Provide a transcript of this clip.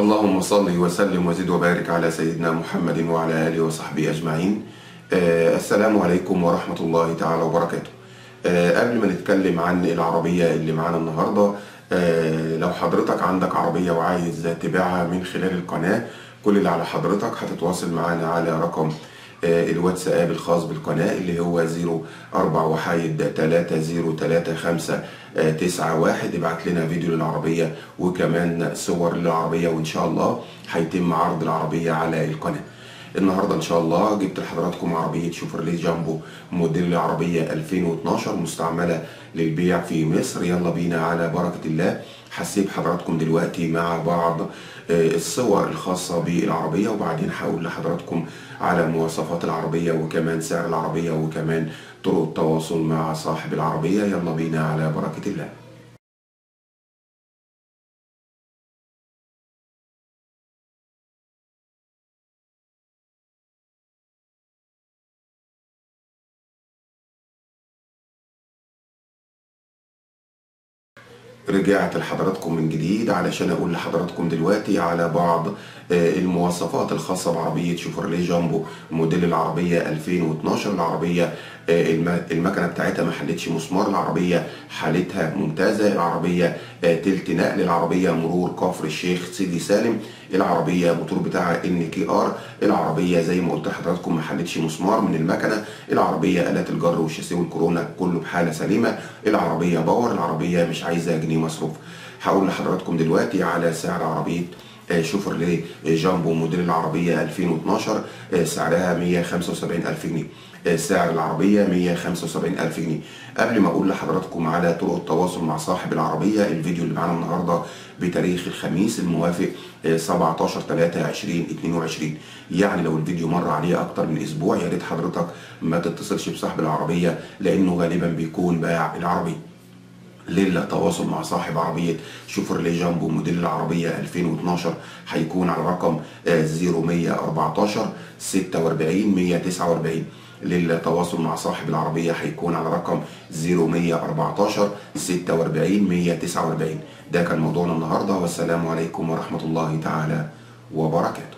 اللهم صل وسلم وزد وبارك على سيدنا محمد وعلى آله وصحبه أجمعين آه السلام عليكم ورحمة الله تعالى وبركاته آه قبل ما نتكلم عن العربية اللي معانا النهاردة آه لو حضرتك عندك عربية وعايز تبيعها من خلال القناة كل اللي على حضرتك هتتواصل معانا على رقم آه، الواتساب الخاص بالقناة اللي هو 04 وحيد 3035 91 ابعت لنا فيديو للعربية وكمان صور للعربية وإن شاء الله هيتم عرض العربية على القناة النهاردة إن شاء الله جبت لحضراتكم عربية شوفرليه جامبو موديل العربية 2012 مستعملة للبيع في مصر يلا بينا على بركة الله هسيب حضراتكم دلوقتي مع بعض آه، الصور الخاصة بالعربية وبعدين هقول لحضراتكم على مواصفات العربية وكمان سعر العربية وكمان طرق التواصل مع صاحب العربية يلا بينا على بركة الله رجعت لحضراتكم من جديد علشان اقول لحضراتكم دلوقتي على بعض آه، المواصفات الخاصة بعربية شوفرليه جامبو موديل العربية 2012 العربية آه، الم- المكنة بتاعتها ما حلتش مسمار العربية حالتها ممتازة العربية آه، تلت نقل العربية مرور كفر الشيخ سيدي سالم العربية موتور بتاعها ان كي ار العربية زي ما قلت لحضراتكم ما حلتش مسمار من المكنة العربية آلات الجر والشاسيه والكورونا كله بحالة سليمة العربية باور العربية مش عايزة جنيه مصروف هقول لحضراتكم دلوقتي على سعر عربية آه، شوفرليه جامبو موديل العربية 2012 آه، سعرها 175 ألف جنيه آه، سعر العربية 175 ألف جنيه قبل ما أقول لحضراتكم على طرق التواصل مع صاحب العربية الفيديو اللي معانا النهاردة بتاريخ الخميس الموافق آه، 17 3 2022 يعني لو الفيديو مر عليه أكتر من أسبوع يا ريت حضرتك ما تتصلش بصاحب العربية لأنه غالبا بيكون باع العربية للتواصل مع صاحب عربية شوفرليه جامبو موديل العربية 2012 هيكون على رقم آه، 0114 46 149 للتواصل مع صاحب العربية هيكون على رقم 0114 46 149 ده كان موضوعنا النهاردة والسلام عليكم ورحمة الله تعالى وبركاته